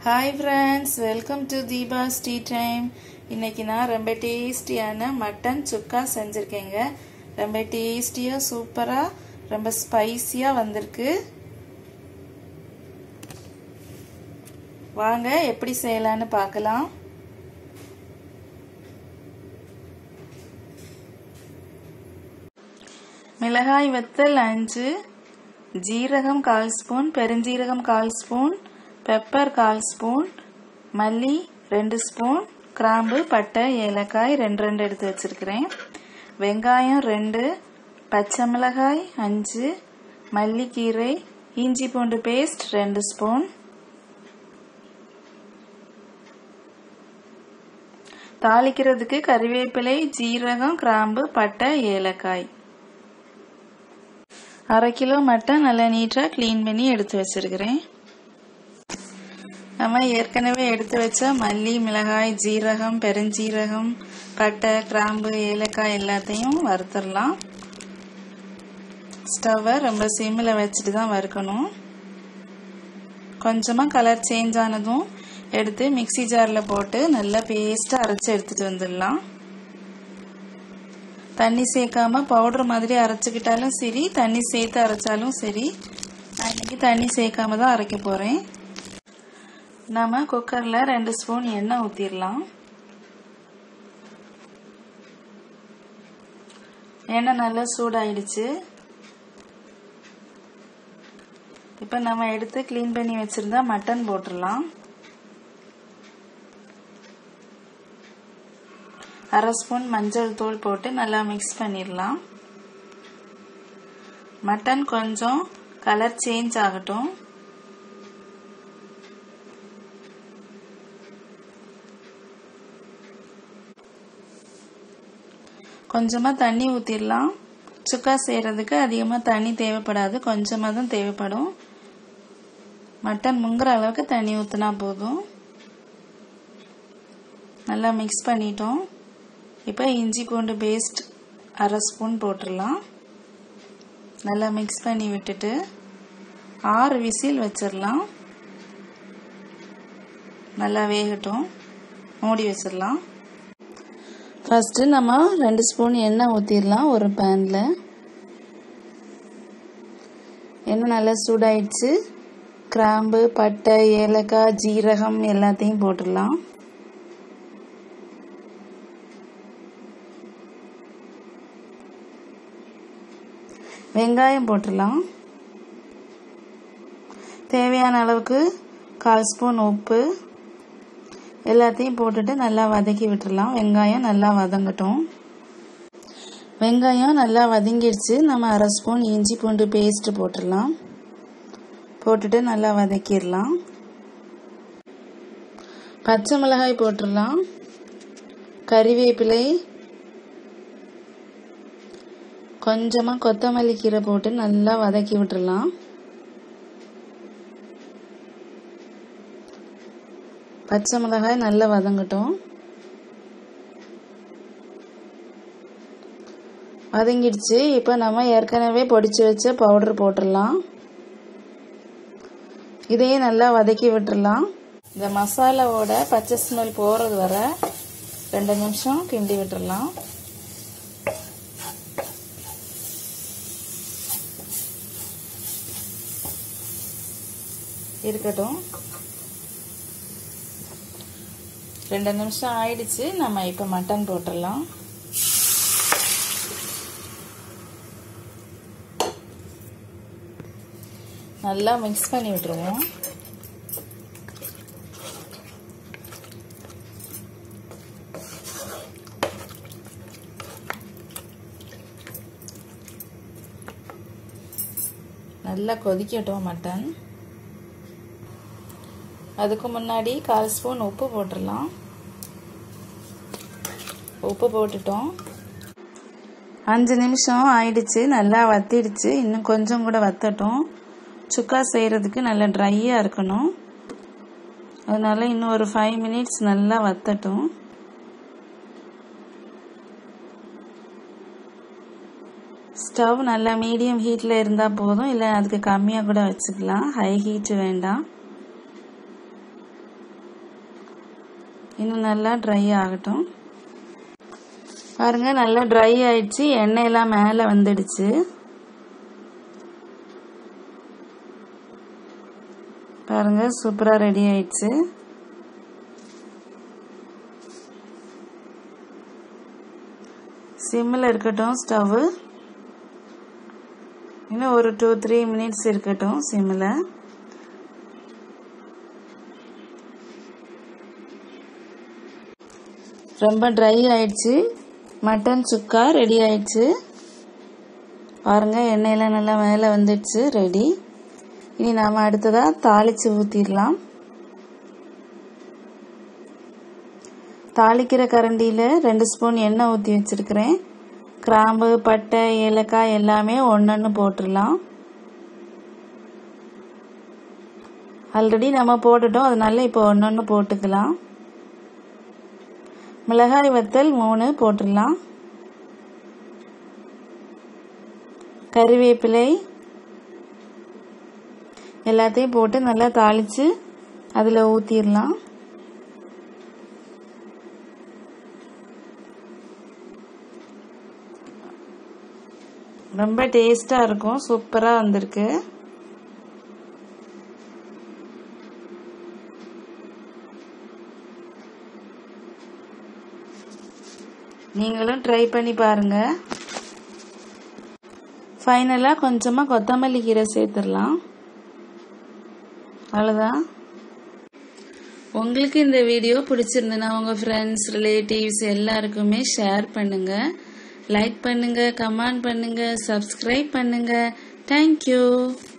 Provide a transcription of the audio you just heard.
hi friends welcome to Deepa's tea time இன்னைக்கு நான் ரொம்ப டேஸ்டியான மட்டன் சுக்கா செஞ்சுருக்கேங்க ரொம்ப டேஸ்டியாக சூப்பராக ரொம்ப ஸ்பைசியாக வந்திருக்கு வாங்க எப்படி செய்யலான்னு பார்க்கலாம் மிளகாய் வத்தல் அஞ்சு ஜீரகம் கால் ஸ்பூன் பெருஞ்சீரகம் கால் ஸ்பூன் பெப்பர் கால் ஸ்பூன் மல்லி ரெண்டு ஸ்பூன் கிராம்பு பட்டை ஏலக்காய் ரெண்டு ரெண்டு எடுத்து வச்சிருக்கிறேன் வெங்காயம் ரெண்டு பச்சை மிளகாய் அஞ்சு மல்லிக்கீரை இஞ்சி பூண்டு பேஸ்ட் ரெண்டு ஸ்பூன் தாளிக்கிறதுக்கு கறிவேப்பிலை ஜீரகம் கிராம்பு பட்டை ஏலக்காய் அரை கிலோ மட்டன் நல்லா நீட்டாக க்ளீன் பண்ணி எடுத்து வச்சிருக்கிறேன் நம்ம ஏற்கனவே எடுத்து வச்ச மல்லி மிளகாய் ஜீரகம் பெருஞ்சீரகம் பட்டை கிராம்பு ஏலக்காய் எல்லாத்தையும் வறுத்துடலாம் ஸ்டவ்வை ரொம்ப சிம்மில் வச்சுட்டு தான் வறுக்கணும் கொஞ்சமாக கலர் சேஞ்ச் ஆனதும் எடுத்து மிக்சி ஜாரில் போட்டு நல்லா பேஸ்ட்டாக அரைச்சி எடுத்துகிட்டு வந்துடலாம் தண்ணி சேர்க்காம பவுடர் மாதிரி அரைச்சிக்கிட்டாலும் சரி தண்ணி சேர்த்து அரைச்சாலும் சரி நான் இன்னைக்கு தண்ணி சேர்க்காம தான் அரைக்க போகிறேன் நம்ம குக்கரில் ரெண்டு ஸ்பூன் எண்ணெய் ஊற்றிடலாம் எண்ணெய் நல்லா சூடாயிடுச்சு இப்போ நம்ம எடுத்து க்ளீன் பண்ணி வச்சுருந்தா மட்டன் போட்டுடலாம் அரை ஸ்பூன் மஞ்சள் தூள் போட்டு நல்லா மிக்ஸ் பண்ணிடலாம் மட்டன் கொஞ்சம் கலர் சேஞ்ச் ஆகட்டும் கொஞ்சமாக தண்ணி ஊற்றிடலாம் சுக்கா செய்கிறதுக்கு அதிகமாக தண்ணி தேவைப்படாது கொஞ்சமாக தான் தேவைப்படும் மட்டன் முங்குற அளவுக்கு தண்ணி ஊற்றினா போதும் நல்லா மிக்ஸ் பண்ணிட்டோம் இப்போ இஞ்சி பூண்டு பேஸ்ட் அரை ஸ்பூன் போட்டுடலாம் நல்லா மிக்ஸ் பண்ணி விட்டுட்டு ஆறு விசில் வச்சிடலாம் நல்லா வேகட்டும் மூடி வச்சிடலாம் ஃபஸ்ட்டு நம்ம ரெண்டு ஸ்பூன் எண்ணெய் ஊற்றிடலாம் ஒரு பேனில் எண்ணெய் நல்லா சூடாயிடுச்சு கிராம்பு பட்டை ஏலக்காய் ஜீரகம் எல்லாத்தையும் போட்டுடலாம் வெங்காயம் போட்டுடலாம் தேவையான அளவுக்கு கால் ஸ்பூன் உப்பு எல்லாத்தையும் போட்டுட்டு நல்லா வதக்கி விட்டுடலாம் வெங்காயம் நல்லா வதங்கட்டும் வெங்காயம் நல்லா வதங்கிடுச்சு நம்ம அரை ஸ்பூன் இஞ்சி பூண்டு பேஸ்ட் போட்டுடலாம் போட்டுட்டு நல்லா வதக்கிடலாம் பச்சை மிளகாய் போட்டுடலாம் கறிவேப்பிலை கொஞ்சமாக கொத்தமல்லி கீரை போட்டு நல்லா வதக்கி விட்டுடலாம் பச்சை மிளகாய் நல்லா வதங்கட்டும் வதங்கிடுச்சு இப்போ நம்ம ஏற்கனவே பொடிச்சு வச்ச பவுடர் போட்டுடலாம் இதையும் நல்லா வதக்கி விட்டுடலாம் இந்த மசாலாவோட பச்சை ஸ்மெல் போகிறது வர ரெண்டு நிமிஷம் கிண்டி விட்டுடலாம் இருக்கட்டும் ரெண்டு நிமிஷம் ஆயிடுச்சு நம்ம இப்போ மட்டன் போட்டுடலாம் நல்லா மிக்ஸ் பண்ணி விட்டுருவோம் நல்லா கொதிக்கட்டும் மட்டன் அதுக்கு முன்னாடி கால் ஸ்பூன் உப்பு போட்டுடலாம் உப்பு போட்டுட்டோம் அஞ்சு நிமிஷம் ஆயிடுச்சு நல்லா வத்திடுச்சு இன்னும் கொஞ்சம் கூட வத்தட்டும் சுக்கா செய்கிறதுக்கு நல்லா ட்ரையாக இருக்கணும் அதனால இன்னும் ஒரு ஃபைவ் மினிட்ஸ் நல்லா வத்தட்டும் ஸ்டவ் நல்லா மீடியம் ஹீட்டில் இருந்தால் போதும் இல்லை அதுக்கு கம்மியாக கூட வச்சுக்கலாம் ஹை ஹீட் வேண்டாம் இன்னும் நல்லா ட்ரை ஆகட்டும் பாருங்க நல்லா ட்ரை ஆயிடுச்சு எண்ணெயெல்லாம் மேலே வந்துடுச்சு பாருங்க சூப்பராக ரெடி ஆயிடுச்சு சிம்மில் இருக்கட்டும் ஸ்டவ்வு இன்னும் ஒரு டூ த்ரீ மினிட்ஸ் இருக்கட்டும் சிம்மில் ரொம்ப ட்ரை ஆயிடுச்சு மட்டன் சுக்கா ரெடி ஆயிடுச்சு பாருங்க எண்ணெயெல்லாம் நல்லா மேலே வந்துடுச்சு ரெடி இனி நாம் அடுத்ததாக தாளித்து ஊற்றிடலாம் தாளிக்கிற கரண்டியில் ரெண்டு ஸ்பூன் எண்ணெய் ஊற்றி வச்சுருக்கிறேன் கிராம்பு பட்டை ஏலக்காய் எல்லாமே ஒன்றொன்று போட்டுடலாம் ஆல்ரெடி நம்ம போட்டுட்டோம் அதனால இப்போ ஒன்றொன்று போட்டுக்கலாம் மிளகாய் வத்தல் மூணு போட்டுடலாம் கறிவேப்பிலை எல்லாத்தையும் போட்டு நல்லா தாளித்து அதில் ஊற்றிடலாம் ரொம்ப டேஸ்டாக இருக்கும் சூப்பராக வந்திருக்கு நீங்களும் ட்ரை பண்ணி பாருங்கள் ஃபைனலாக கொஞ்சமாக கொத்தமல்லி கீரை சேர்த்துடலாம் அவ்வளோதான் உங்களுக்கு இந்த வீடியோ பிடிச்சிருந்ததுன்னா உங்கள் ஃப்ரெண்ட்ஸ் ரிலேட்டிவ்ஸ் எல்லாருக்குமே ஷேர் பண்ணுங்கள் லைக் பண்ணுங்கள் கமெண்ட் பண்ணுங்கள் சப்ஸ்கிரைப் பண்ணுங்கள் தேங்க்யூ